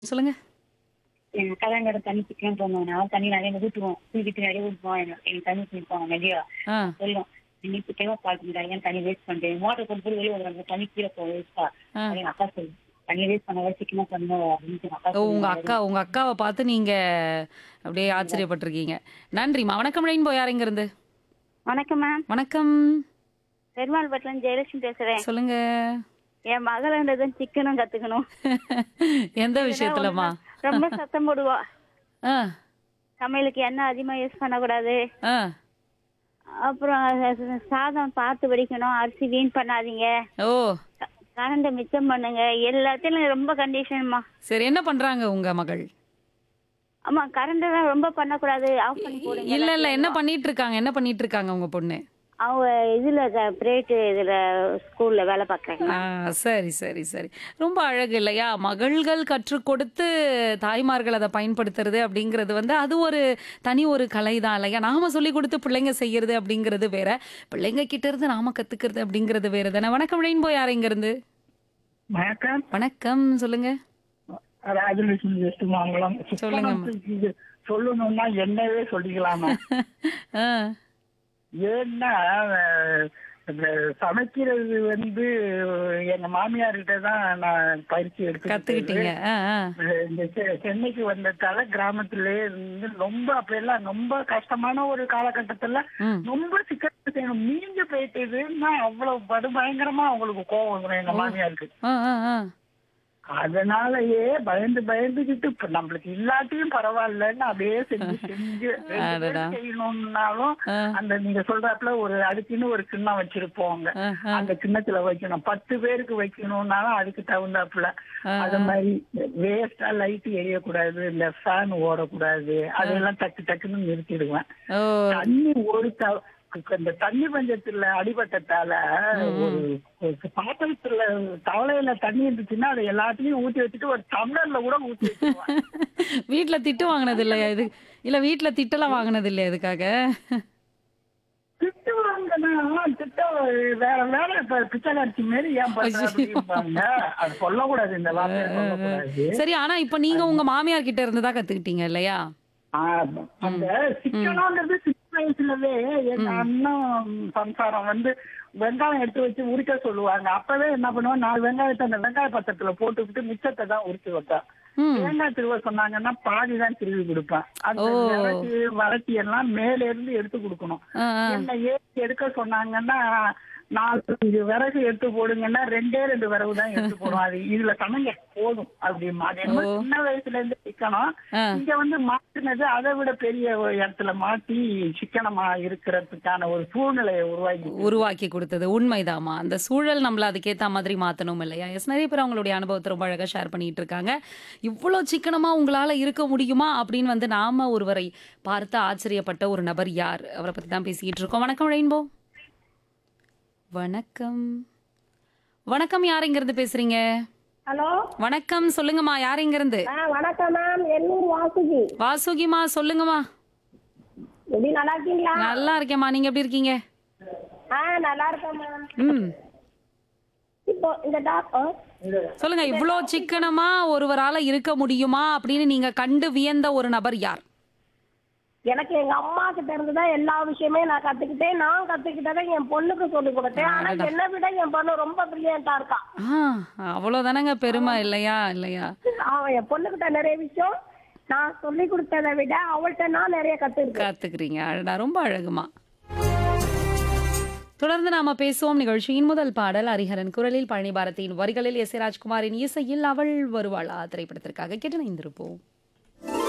சொல்லுங்க எங்க கல்யாணம் தண்ணி சிக்கன் போனோம் நான் தண்ணி நிறைய ஊற்றுவோம் தூக்கிட்டு நிறைய ஊற்றுவோம் எனக்கு தண்ணி குடிப்போம் நிறைய ஆ சொல்லும் தண்ணி சிக்கனமா பால் பண்ணிட்டாங்க ஏன் தண்ணி வேஸ்ட் பண்ணிட்டேன் மோட்டர் கொண்டு போய் வெளியே வருவாங்க தண்ணி கீழே போக வேஸ்டா ஆ. எங்க அக்கா சொல்லு தண்ணி வேஸ்ட் பண்ணாத சிக்கனா பண்ணும் அப்படின்னு எங்க அக்கா ஓ உங்க சொல்லுவாங்க. அக்கா உங்க அக்காவை பார்த்து நீங்க அப்படியே ஆச்சரியப்பட்டிருக்கீங்க நன்றிம்மா வணக்கம் ரெயின்போ யார் இங்க இருந்து வணக்கம் மேம் வணக்கம் பெருமாள் பட்டில ஜெயலட்சுமி பேசுறேன் சொல்லுங்க என் மகளன்றதும் சிக்கனும் கத்துக்கணும் எந்த விஷயத்துலமா ரொம்ப சத்தம் போடுவா ஆ சமையலுக்கு எண்ணெய் அதிகமா யூஸ் பண்ணக்கூடாது ஆ அப்புறம் அஹ், சாதம் பார்த்து வடிக்கணும் அரிசி வீண் பண்ணாதீங்க ஓ கரண்ட மிச்சம் பண்ணுங்க எல்லாத்தையும் ரொம்ப கண்டிஷன்மா சரி என்ன பண்றாங்க உங்க மகள் ஆமா கரண்ட் எல்லாம் ரொம்ப பண்ணக்கூடாது ஆஃப் பண்ணி போடுங்க இல்ல இல்ல என்ன பண்ணிட்டு இருக்காங்க என்ன பண்ணிட்டு இருக்காங்க உங்க பொண்ணு அவங்க இதுல பிரைவேட் இதுல ஸ்கூல்ல வேலை பாக்குறாங்க ஆ சரி சரி சரி ரொம்ப அழகு இல்லையா மகள்கள் கற்றுக் கொடுத்து தாய்மார்கள் அதை பயன்படுத்துறது அப்படிங்கிறது வந்து அது ஒரு தனி ஒரு கலை தான் இல்லையா நாம சொல்லி கொடுத்து பிள்ளைங்க செய்யறது அப்படிங்கிறது வேற பிள்ளைங்க கிட்ட இருந்து நாம கத்துக்கிறது அப்படிங்கிறது வேற தானே வணக்கம் ரெயின்போ யார் இங்க இருந்து வணக்கம் வணக்கம் சொல்லுங்க ராஜலட்சுமி வெஸ்ட்மாங்கலம் சொல்லுங்க. சொல்லணும்னா என்னவே சொல்லிக்கலாமா ஆ, ஏன்னா அஹ், இந்த சமைக்கிறது வந்து எங்க மாமியார்கிட்ட தான் நான் பயிற்சி எடுத்து கத்துக்கிட்டீங்க ஆ, ஆ. இந்த செ- சென்னைக்கு வந்ததால கிராமத்திலே இருந்து ரொம்ப அப்ப எல்லாம் ரொம்ப கஷ்டமான ஒரு காலகட்டத்துல ம். ரொம்ப சிக்கல் செய்யணும் மீஞ்சு போயிட்டதுன்னா அவ்வளவு படு பயங்கரமா அவங்களுக்கு கோவம் வந்துடும் எங்க மாமியாருக்கு ஆ, ஆ, ஆ. அதனாலயே பயந்து பயந்துகிட்டு இப்ப நம்மளுக்கு இல்லாட்டியும் பரவாயில்லன்னு அப்படியே செஞ்சு செஞ்சு ரெண்டு அடடா. பேரும் செய்யணும்னாலும் ஆ. அந்த நீங்க சொல்றாப்புல ஒரு அதுக்குன்னு ஒரு கிண்ணம் வச்சிருப்போங்க ஆ, ஆ. அந்த கிண்ணத்துல வைக்கணும் பத்து பேருக்கு வைக்கணும்னாலும் அதுக்கு தகுந்தாப்புல ஆ, அது மாதிரி வேஸ்டா லைட் எரியக்கூடாது இந்த ஃபேன் ஓடக்கூடாது அதெல்லாம் டக்கு டக்குன்னு நிறுத்திடுவேன் ஓ தண்ணி ஒரு த- இந்த தண்ணி பஞ்சத்துல அடிபட்டதால ஒரு ஒரு பாத்திரத்துல தவளையில தண்ணி இருந்துச்சுன்னா அதை எல்லாத்தையும் ஊத்தி வச்சுட்டு ஒரு டம்ளர்ல கூட ஊத்தி வச்சிருவேன் வீட்ல திட்டு வாங்கினது இல்லையா இது இல்ல வீட்ல திட்டலாம் வாங்கினது இல்லையா இதுக்காக திட்டு வாங்கினா திட்டம் வேற வேற இப்ப பிச்சைக்காட்சி மாரி ஏன் பண்ற அப்படிம்பாங்க அது சொல்லக்கூடாது இந்த வார்த்தையை சொல்லக்கூடாது சரி ஆனா இப்ப நீங்க உங்க மாமியார் கிட்ட இருந்து தான் கத்துக்கிட்டீங்க இல்லையா ஆ, அந்த சிக்கனங்கிறது சின்ன வயசுலவே எங்க அண்ணன் சம்சாரம் வந்து வெங்காயம் எடுத்து வச்சு உரிக்க சொல்லுவாங்க அப்பவே என்ன பண்ணுவோம் நாலு வெங்காயத்தை அந்த வெங்காய பத்திரத்துல போட்டுக்கிட்டு மிச்சத்தை தான் உரிச்சு வைப்பேன் ம் தேங்காய் திருவ சொன்னாங்கன்னா பாதி தான் திருவி கொடுப்பேன் அந்த ஓ. விரட்டி வறட்டி எல்லாம் மேல இருந்து எடுத்து கொடுக்கணும் ஆ, ஆ. என்ன ஏற்றி எடுக்க சொன்னாங்கன்னா நாலு அஞ்சு விறகு எடுத்து போடுங்கன்னா ரெண்டே ரெண்டு விறகு தான் எடுத்து போடும் அது இதுல சமைங்க போதும் அப்படிமா அது என்ன ஓ. சின்ன வயசுல இருந்து சிக்கனம் ஆ. இங்க வந்து மாற்றினது அதை விட பெரிய ஒரு இடத்துல மாத்தி சிக்கனமா இருக்கிறதுக்கான ஒரு சூழ்நிலையை உருவாக்கி உருவாக்கி கொடுத்தது உண்மைதாம்மா அந்த சூழல் நம்மள அதுக்கேத்த மாதிரி மாத்தணும் இல்லையா எஸ் நிறைய பேர் அவங்களுடைய அனுபவத்தை ரொம்ப அழகா ஷேர் பண்ணிட்டு இருக்காங்க இவ்வளோ சிக்கனமா உங்களால இருக்க முடியுமா அப்படின்னு வந்து நாம ஒருவரை பார்த்து ஆச்சரியப்பட்ட ஒரு நபர் யார் அவரை பத்தி தான் பேசிக்கிட்டு இருக்கோம் வணக்கம் ரெயின்போ வணக்கம் வணக்கம் யார் இங்க இருந்து பேசுறீங்க ஹலோ வணக்கம் சொல்லுங்கம்மா யார் இங்க இருந்து ஆ வணக்கம் மேம் எண்ணூர் வாசுகி வாசுகிமா சொல்லுங்கம்மா எப்படி நல்லா இருக்கீங்களா நல்லா இருக்கேம்மா நீங்க எப்படி இருக்கீங்க ஆ நல்லா இருக்கேன் மேம் ம் இப்போ இந்த டாக்டர் சொல்லுங்க இவ்ளோ சிக்கனமா ஒருவரால இருக்க முடியுமா அப்படின்னு நீங்க கண்டு வியந்த ஒரு நபர் யார் எனக்கு எங்க அம்மா கிட்ட இருந்து தான் எல்லா விஷயமே நான் கத்துக்கிட்டேன் நான் கத்துக்கிட்டதை என் பொண்ணுக்கு சொல்லி கொடுத்தேன் ஆனா என்னை விட என் பொண்ணு ரொம்ப பிரில்லியண்டா இருக்கா ஆ அவ்வளவுதானங்க பெருமை இல்லையா இல்லையா அவன் என் பொண்ணுகிட்ட நிறைய விஷயம் நான் சொல்லி கொடுத்ததை விட அவள்கிட்ட நான் நிறைய கத்துருக்கேன் காத்துக்கிறீங்க அழடா ரொம்ப அழகுமா தொடர்ந்து நாம பேசுவோம் நிகழ்ச்சியின் முதல் பாடல் ஹரிஹரன் குரலில் பழனி பாரதியின் வரிகளில் எஸ் ஏ ராஜ்குமாரின் இசையில் அவள் வருவாளா திரைப்படத்திற்காக கேட்டு இணைந்திருப்போம்